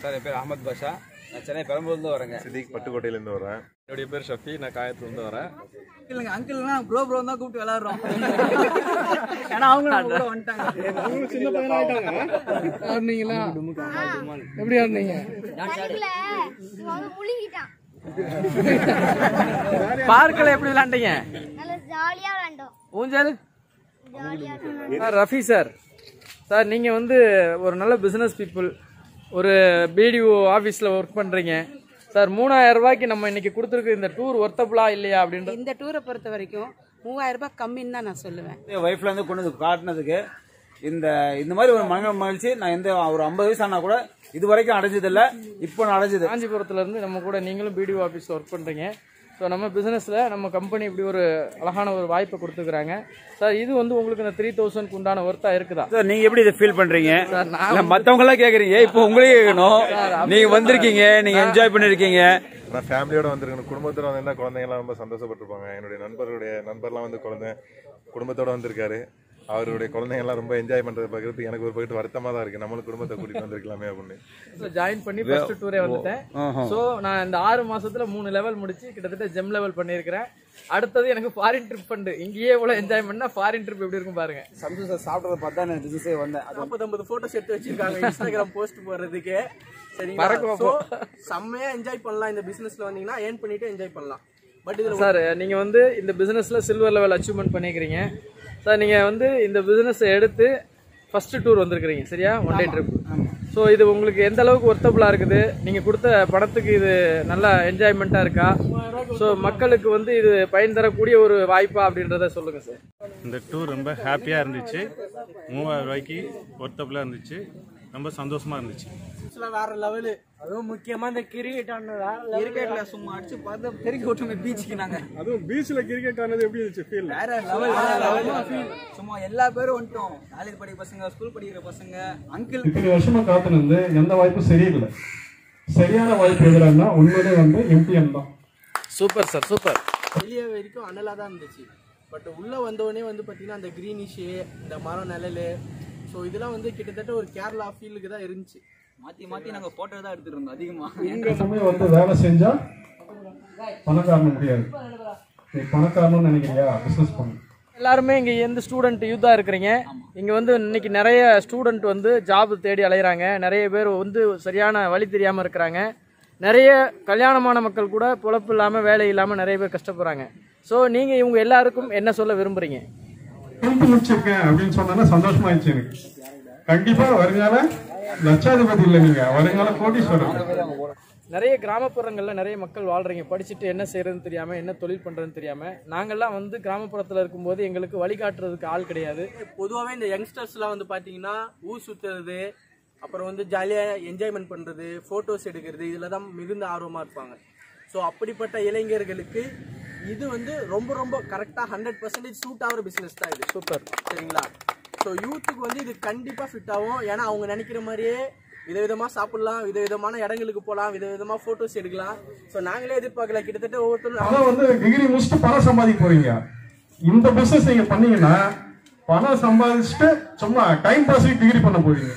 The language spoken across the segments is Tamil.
சார் என் பேர் அகமது பாஷா நான் சென்னை பெரம்பலூர்லேருந்து வரேங்க சித்திக் பட்டுக்கோட்டையிலேருந்து வரேன் என்னுடைய பேர் ஷஃபி நான் காயத்துலேருந்து வரேன் இல்லைங்க அங்கிள்னா ப்ரோ ப்ரோ தான் கூப்பிட்டு விளையாடுறோம் ஏன்னா அவங்க நம்ம கூட வந்துட்டாங்க சின்ன பையனா ஆயிட்டாங்க ஆடுனீங்களா எப்படி ஆடுனீங்க படிக்கல அவன் முழுங்கிட்டான் பார்க்கில் எப்படி விளையாண்டீங்க நல்லா ஜாலியா விளையாண்டோம் ஊஞ்சல் ஜாலியா சார் ரஃபி சார் சார் நீங்கள் வந்து ஒரு நல்ல பிஸ்னஸ் பீப்புள் ஒரு பிடிஓ ஆஃபீஸில் ஒர்க் பண்ணுறீங்க சார் மூணாயிரம் ரூபாய்க்கு நம்ம இன்னைக்கு கொடுத்துருக்கு இந்த டூர் ஒர்த்தபுளா இல்லையா அப்படின்றது இந்த டூரை பொறுத்த வரைக்கும் மூவாயிரம் ரூபாய் கம்மின்னு தான் நான் சொல்லுவேன் என் ஒய்ஃப்ல இருந்து கொண்டு வந்து காட்டினதுக்கு இந்த இந்த மாதிரி ஒரு மன மகிழ்ச்சி நான் எந்த ஒரு ஐம்பது வயசு ஆனா கூட இது வரைக்கும் அடைஞ்சதில்ல இப்போ நான் அடைஞ்சது காஞ்சிபுரத்துல இருந்து நம்ம கூட நீங்களும் பிடிஓ ஆஃபீஸில் ஒர்க் பண்ணுறீங்க ஸோ நம்ம பிஸ்னஸில் நம்ம கம்பெனி இப்படி ஒரு அழகான ஒரு வாய்ப்பை கொடுத்துக்கிறாங்க சார் இது வந்து உங்களுக்கு இந்த த்ரீ தௌசண்ட்க்கு உண்டான ஒர்த்தா இருக்குதா சார் நீங்க எப்படி இதை ஃபீல் பண்றீங்க சார் நான் இல்ல மத்தவங்க எல்லாம் கேக்குறீங்க இப்போ உங்களே கேட்கணும் நீங்க வந்திருக்கீங்க நீங்க என்ஜாய் பண்ணிருக்கீங்க நான் ஃபேமிலியோட வந்திருக்கேன் குடும்பத்தோட வந்திருந்தா குழந்தைங்கலாம் ரொம்ப சந்தோஷப்பட்டிருப்பாங்க என்னுடைய நண்பர்களுடைய நண்பர்லாம் வந்து குழந்தை குடும்பத்தோட வந்திருக்காரு அவருடைய குழந்தைங்கலாம் ரொம்ப என்ஜாய் பண்றதை பார்க்கறதுக்கு எனக்கு ஒரு பக்கத்து வருத்தமா தான் இருக்கு நம்மளும் குடும்பத்தை கூட்டிட்டு வந்திருக்கலாமே அப்படின்னு ஜாயின் பண்ணி ஃபர்ஸ்ட் டூரே வந்துட்டேன் ஸோ நான் இந்த ஆறு மாசத்துல மூணு லெவல் முடிச்சு கிட்டத்தட்ட ஜெம் லெவல் பண்ணியிருக்கிறேன் அடுத்தது எனக்கு ஃபாரின் ட்ரிப் ஃபண்டு இங்கேயே இவ்வளோ என்ஜாய் பண்ணா ஃபாரின் ட்ரிப் எப்படி இருக்கும் பாருங்க சந்தோஷம் சார் சாப்பிட்றத பார்த்தா நான் பிசினஸே வந்தேன் அது நாற்பது ஐம்பது போட்டோஸ் எடுத்து வச்சிருக்காங்க இன்ஸ்டாகிராம் போஸ்ட் போடுறதுக்கு சரிங்களா பறக்கும் ஸோ செம்மையா என்ஜாய் பண்ணலாம் இந்த பிசினஸ்ல வந்தீங்கன்னா ஏர்ன் பண்ணிட்டு என்ஜாய் பண்ணலாம் பட் இதுல சார் நீங்க வந்து இந்த பிசினஸ்ல சில்வர் லெவல் அச்சீவ்மெண்ட் பண்ணிக்கிறீங்க சார் நீங்க வந்து இந்த பிசினஸ் எடுத்து ஃபர்ஸ்ட் டூர் வந்திருக்கிறீங்க சரியா ஒன் டே ட்ரிப் ஸோ இது உங்களுக்கு எந்த அளவுக்கு ஒர்த்தபுளா இருக்குது நீங்க கொடுத்த பணத்துக்கு இது நல்ல என்ஜாய்மெண்ட்டா இருக்கா ஸோ மக்களுக்கு வந்து இது பயன் தரக்கூடிய ஒரு வாய்ப்பா அப்படின்றத சொல்லுங்க சார் இந்த டூர் ரொம்ப ஹாப்பியாக இருந்துச்சு மூவாயிரம் ரூபாய்க்கு ஒர்த்தபுளாக இருந்துச்சு ரொம்ப சந்தோஷமா இருந்துச்சு வேற லெவலு அதுவும் முக்கியமா இந்த கிரிக்கெட் கிரிக்கெட்ல சும்மா அடிச்சு பார்த்து பெருக்கி விட்டுமே பீச்சுக்கு நாங்க அதுவும் பீச்ல கிரிக்கெட் ஆனது எப்படி இருந்துச்சு ஃபீல் வேற லெவல் சும்மா எல்லா பேரும் வந்துட்டோம் காலேஜ் படிக்கிற பசங்க ஸ்கூல் படிக்கிற பசங்க அங்கிள் இத்தனை வருஷமா காத்துன்னு இருந்து எந்த வாய்ப்பும் சரியில்லை சரியான வாய்ப்பு எதுனா உண்மையிலே வந்து எம்டிஎம் தான் சூப்பர் சார் சூப்பர் வெளியே வரைக்கும் அனலா தான் இருந்துச்சு பட் உள்ள வந்தவொடனே வந்து பாத்தீங்கன்னா அந்த கிரீனிஷு இந்த மரம் நிழலு ஸோ இதெல்லாம் வந்து கிட்டத்தட்ட ஒரு கேரளா ஃபீலுக்கு தான் இருந்துச்சு மாத்தி மாத்தி நாங்க போட்டோ தான் எடுத்துட்டு இருந்தோம் அதிகமா எங்க சமயம் வந்து வேலை செஞ்சா பணக்காரன் முடியாது நீ பணக்காரன்னு நினைக்கிறியா பிசினஸ் பண்ணு எல்லாருமே இங்க எந்த ஸ்டூடெண்ட் யூத்தா இருக்கிறீங்க இங்க வந்து இன்னைக்கு நிறைய ஸ்டூடெண்ட் வந்து ஜாப் தேடி அலையறாங்க நிறைய பேர் வந்து சரியான வழி தெரியாம இருக்கிறாங்க நிறைய கல்யாணமான மக்கள் கூட பொழப்பு இல்லாம வேலை இல்லாம நிறைய பேர் கஷ்டப்படுறாங்க ஸோ நீங்க இவங்க எல்லாருக்கும் என்ன சொல்ல விரும்புறீங்க டுவெல்த் முடிச்சிருக்கேன் அப்படின்னு சொன்னா சந்தோஷமாயிடுச்சு எனக்கு கண்டிப்பா வருங்கால லட்சாதிபதி இல்லை நீங்க வருங்கால கோடீஸ்வரர் நிறைய கிராமப்புறங்கள்ல நிறைய மக்கள் வாழ்றீங்க படிச்சுட்டு என்ன செய்யறதுன்னு தெரியாம என்ன தொழில் பண்றதுன்னு தெரியாம நாங்கெல்லாம் வந்து கிராமப்புறத்துல இருக்கும்போது எங்களுக்கு வழிகாட்டுறதுக்கு ஆள் கிடையாது பொதுவாகவே இந்த யங்ஸ்டர்ஸ்லாம் வந்து பார்த்தீங்கன்னா ஊர் சுற்றுறது அப்புறம் வந்து ஜாலியாக என்ஜாய்மெண்ட் பண்ணுறது ஃபோட்டோஸ் எடுக்கிறது இதில் தான் மிகுந்த ஆர்வமாக இருப்பாங்க ஸோ அப்படிப்பட்ட இளைஞர்களுக்கு இது வந்து ரொம்ப ரொம்ப கரெக்டாக ஹண்ட்ரட் பர்சன்டேஜ் சூட் ஆகிற பிஸ்னஸ் தான் இது சூப்பர் சரிங்களா ஸோ யூத்துக்கு வந்து இது கண்டிப்பாக ஃபிட் ஆகும் ஏன்னா அவங்க நினைக்கிற மாதிரியே விதவிதமாக சாப்பிடலாம் விதவிதமான இடங்களுக்கு போகலாம் விதவிதமாக ஃபோட்டோஸ் எடுக்கலாம் ஸோ நாங்களே எதிர்பார்க்கல கிட்டத்தட்ட ஒவ்வொருத்தரும் ஆனா வந்து டிகிரி முடிச்சுட்டு பணம் சம்பாதிக்க போறீங்க இந்த பிசினஸ் நீங்க பண்ணீங்கன்னா பணம் சம்பாதிச்சுட்டு சும்மா டைம் பாஸுக்கு டிகிரி பண்ண போறீங்க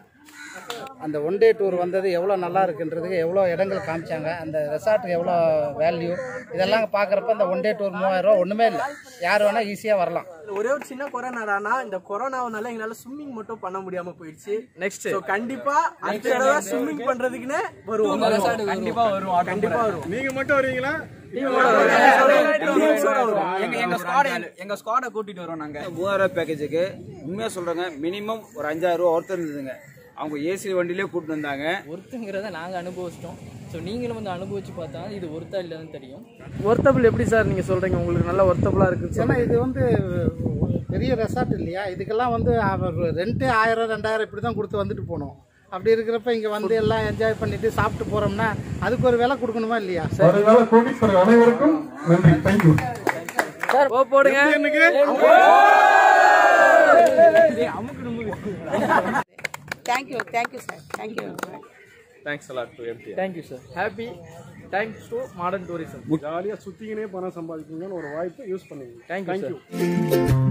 அந்த ஒன் டே டூர் வந்தது எவ்வளோ நல்லா இருக்குன்றதுக்கு எவ்வளோ இடங்கள் காமிச்சாங்க அந்த ரெசார்ட்டுக்கு எவ்வளோ வேல்யூ இதெல்லாம் பார்க்குறப்ப அந்த ஒன் டே டூர் மூவாயிரம் ரூபா ஒன்றுமே இல்லை யார் வேணால் ஈஸியாக வரலாம் இதுல ஒரே ஒரு சின்ன குறை என்னடான்னா இந்த கொரோனாவனால எங்களால ஸ்விம்மிங் மட்டும் பண்ண முடியாம போயிடுச்சு நெக்ஸ்ட் சோ கண்டிப்பா அடுத்த தடவை ஸ்விம்மிங் பண்றதுக்குன்னு வருவோம் கண்டிப்பா வரும் கண்டிப்பா வருவோம் நீங்க மட்டும் வரீங்களா எங்க எங்க ஸ்குவாட் எங்க ஸ்குவாட கூட்டிட்டு வரோம் நாங்க மூவாயிரம் பேக்கேஜுக்கு உண்மையா சொல்றேங்க மினிமம் ஒரு அஞ்சாயிரம் ரூபா ஒருத்தர் இருந்ததுங்க அவங்க ஏசி வண்டியிலே கூட்டிட்டு வந்தாங்க ஒருத்தங்கிறத நாங்கள் அனுபவிச்சிட்டோம் ஸோ நீங்களும் வந்து அனுபவிச்சு பார்த்தா இது ஒருத்தா இல்லைன்னு தெரியும் ஒர்த்தபிள் எப்படி சார் நீங்க சொல்றீங்க உங்களுக்கு நல்ல ஒர்த்தபிளா இருக்கு ஏன்னா இது வந்து பெரிய ரெசார்ட் இல்லையா இதுக்கெல்லாம் வந்து அவர் ரெண்டே ஆயிரம் ரெண்டாயிரம் இப்படி தான் கொடுத்து வந்துட்டு போகணும் அப்படி இருக்கிறப்ப இங்கே வந்து எல்லாம் என்ஜாய் பண்ணிட்டு சாப்பிட்டு போகிறோம்னா அதுக்கு ஒரு விலை கொடுக்கணுமா இல்லையா வருங்கால கோடீஸ்வரர் அனைவருக்கும் நன்றி தேங்க்யூ சார் ஓ போடுங்க thank you thank you sir thank you thanks a lot to MD thank you sir happy thanks to modern tourism ஜாலியா சுத்திக்கினே பணம் சம்பாதிக்கணும்னு ஒரு வாய்ப்பை யூஸ் பண்ணுவீங்க தேங்க்யூ சார்